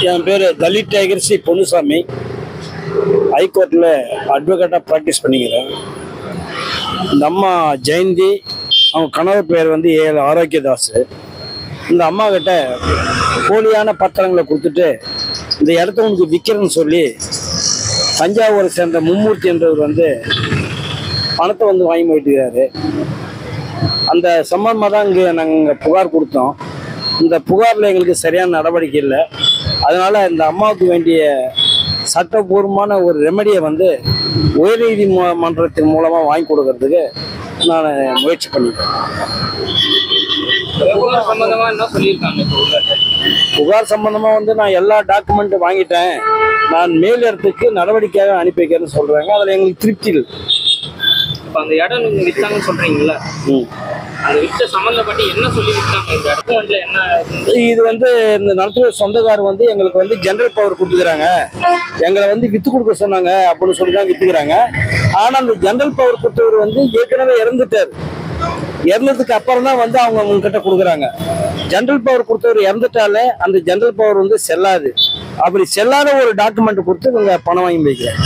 என் பேர் Dalit tiger C Ponnusamy ஹைகோர்ட்டில் அட்வொகேட்டாக practice பண்ணிக்கிறேன் இந்த அம்மா ஜெயந்தி அவங்க கணவர் பேர் வந்து ஏஎல் ஆரோக்கியதாஸ் இந்த அம்மா கிட்ட போலியான பத்திரங்களை கொடுத்துட்டு இந்த இடத்த உனக்கு விற்கிறேன்னு சொல்லி தஞ்சாவூரை சேர்ந்த மும்மூர்த்தி என்றவர் வந்து பணத்தை வந்து வாங்கி போயிட்டுருக்காரு அந்த சம்பந்தமாக தான் இங்கே நாங்கள் புகார் கொடுத்தோம் இந்த புகாரில் எங்களுக்கு சரியான நடவடிக்கை இல்லை அதனால் இந்த அம்மாவுக்கு வேண்டிய சட்டபூர்வமான ஒரு ரெமடியை வந்து உயர்நீதிமன்றத்தின் மூலமாக வாங்கி கொடுக்கறதுக்கு நான் முயற்சி பண்ணிட்டேன் புகார் சம்பந்தமா என்ன சொல்லியிருக்காங்க இப்போ உள்ள புகார் சம்பந்தமாக வந்து நான் எல்லா டாக்குமெண்ட்டும் வாங்கிட்டேன் நான் மேல் இடத்துக்கு நடவடிக்கையாக அனுப்பி வைக்கிறேன்னு சொல்கிறாங்க அதில் எங்களுக்கு திருப்தி இல்லை இப்போ அந்த இடம் நீங்க வித்தாங்கன்னு சொல்றீங்கல்ல ம் அந்த வித்த சம்பந்தப்பட்டு என்ன சொல்லி வித்தாங்க இந்த டாக்குமெண்ட்ல என்ன இருந்து இது வந்து இந்த நிலத்துல சொந்தக்காரர் வந்து எங்களுக்கு வந்து ஜெனரல் பவர் கொடுத்துக்கிறாங்க எங்களை வந்து வித்து கொடுக்க சொன்னாங்க அப்படின்னு சொல்லி தான் வித்துக்கிறாங்க ஆனா அந்த ஜெனரல் பவர் கொடுத்தவர் வந்து ஏற்கனவே இறந்துட்டார் இறந்ததுக்கு அப்புறம் தான் வந்து அவங்க உங்ககிட்ட கொடுக்குறாங்க ஜெனரல் பவர் கொடுத்தவர் இறந்துட்டாலே அந்த ஜெனரல் பவர் வந்து செல்லாது அப்படி செல்லாத ஒரு டாக்குமெண்ட் கொடுத்து இவங்க பணம் வாங்கி வைக்கிறாங்க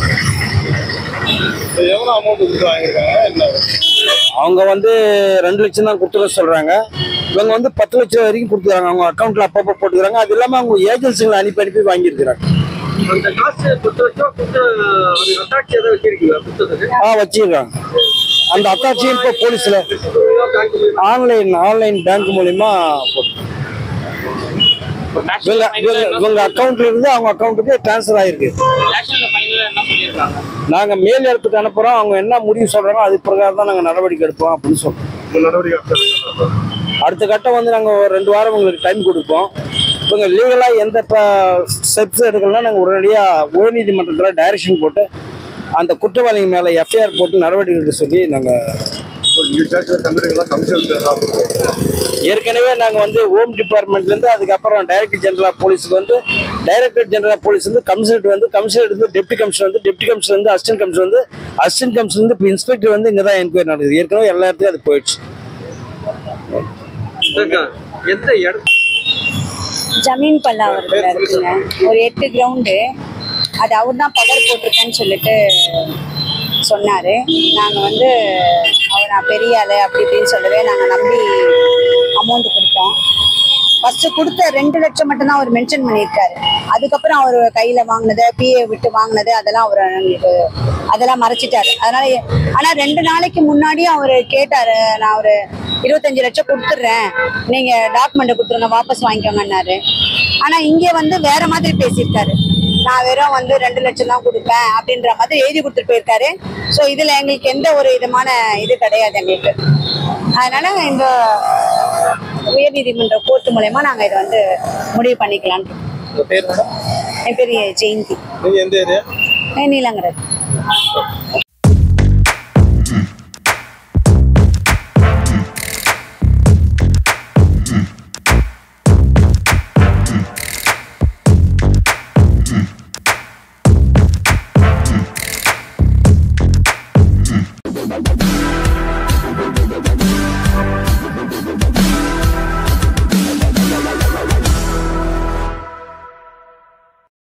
எவ்வளவு அமௌண்ட் கொடுத்து வாங்கியிருக்காங்க என்ன அவங்க வந்து ரெண்டு லட்சம் தான் கொடுத்துட சொல்றாங்க இவங்க வந்து பத்து லட்சம் வரைக்கும் கொடுத்துறாங்க அவங்க அக்கௌண்ட்ல அப்பப்போ போட்டுக்கிறாங்க அது இல்லாம அவங்க ஏஜென்சிகளை அனுப்பி அனுப்பி வாங்கியிருக்கிறாங்க அந்த காசு பத்து லட்சம் கொடுத்து அது அட்டாச்சி ஏதாவது வச்சிருக்கீங்களா கொடுத்ததுக்கு ஆ வச்சிருக்காங்க அந்த அத்தாச்சியும் இப்போ போலீஸ்ல ஆன்லைன் ஆன்லைன் பேங்க் மூலியமா போட்டு இப்போ இவங்க ஆக்ஷன்ல இவங்க இவங்க அக்கௌண்ட்ல இருந்து அவங்க அக்கௌண்ட்டுக்கு ட்ரான்ஸ்ஃபர் ஆயிருக்கு ஆக்ஷன்ல ஃபைனலா என்ன சொல்லியிருக்காங்க நாங்க மேல் இடத்துக்கு அனுப்புறோம் அவங்க என்ன முடிவு சொல்றாங்களோ அது பிரகாரம் தான் நாங்க நடவடிக்கை எடுப்போம் அப்படின்னு சொல்றோம் நடவடிக்கை அடுத்த கட்டம் வந்து நாங்கள் ஒரு ரெண்டு வாரம் உங்களுக்கு டைம் கொடுப்போம் இவங்க லீகலாக எந்த ஸ்டெப்ஸ் எடுக்கலாம் நாங்கள் உடனடியாக உயர்நீதிமன்றத்தில் டைரக்ஷன் போட்டு அந்த குற்றவாளிங்க மேலே எஃப்ஐஆர் போட்டு நடவடிக்கை எடுக்க சொல்லி நாங்கள் இங்க ஸ்டேஷன்ல தந்துருக்கீங்களா கமிஷன் ஏற்கனவே நாங்கள் வந்து ஹோம் டிபார்ட்மெண்ட்லேருந்து அதுக்கப்புறம் டைரக்டர் ஜெனரல் ஆஃப் போலீஸுக்கு வந்து டைரக்டர் ஜெனரல் ஆஃப் போலீஸ் வந்து கமிஷனர் வந்து கமிஷனர் வந்து டெப்டி கமிஷனர் வந்து டெப்டி கமிஷனர் வந்து அசிஸ்டன்ட் கமிஷனர் வந்து அசிஸ்டன்ட் கமிஷனர் வந்து இப்போ இன்ஸ்பெக்டர் வந்து இங்கே தான் என்கொயரி நடக்குது ஏற்கனவே எல்லா இடத்துக்கும் அது போயிடுச்சு எந்த இடம் ஜமீன் பல்லாவரத்தில் இருக்குங்க ஒரு எட்டு கிரவுண்டு அது அவர் தான் பவர் போட்டிருக்கேன்னு சொல்லிட்டு சொன்னார் நாங்கள் வந்து அவர் நான் பெரிய ஆளு அப்படி இப்படின்னு சொல்லவே நாங்கள் நம்பி அமௌண்ட் கொடுத்தோம் ஃபர்ஸ்ட் கொடுத்த ரெண்டு லட்சம் மட்டும்தான் அவர் மென்ஷன் பண்ணியிருக்காரு அதுக்கப்புறம் அவர் கையில் வாங்கினது பிஏ விட்டு வாங்கினது அதெல்லாம் அவர் எங்களுக்கு அதெல்லாம் மறைச்சிட்டாரு அதனால ஆனால் ரெண்டு நாளைக்கு முன்னாடியும் அவர் கேட்டார் நான் ஒரு இருபத்தஞ்சு லட்சம் கொடுத்துட்றேன் நீங்கள் டாக்குமெண்ட்டை கொடுத்துருங்க வாபஸ் வாங்கிக்கோங்கன்னாரு ஆனால் இங்கே வந்து வேற மாதிரி பேசியிருக்காரு நான் வெறும் வந்து ரெண்டு லட்சம் தான் கொடுப்பேன் அப்படின்ற மாதிரி எழுதி கொடுத்துட்டு போயிருக்காரு ஸோ இதில் எங்களுக்கு எந்த ஒரு விதமான இது கிடையாது எங்களுக்கு அதனால இந்த உயர்நீதிமன்ற கோர்ட்டு மூலயமா நாங்கள் இதை வந்து முடிவு பண்ணிக்கலான்ட்டு உங்க பேர் மேடம் என் பேர் ஜெயந்தி நீங்க எந்த ஏரியா நீலங்கிறது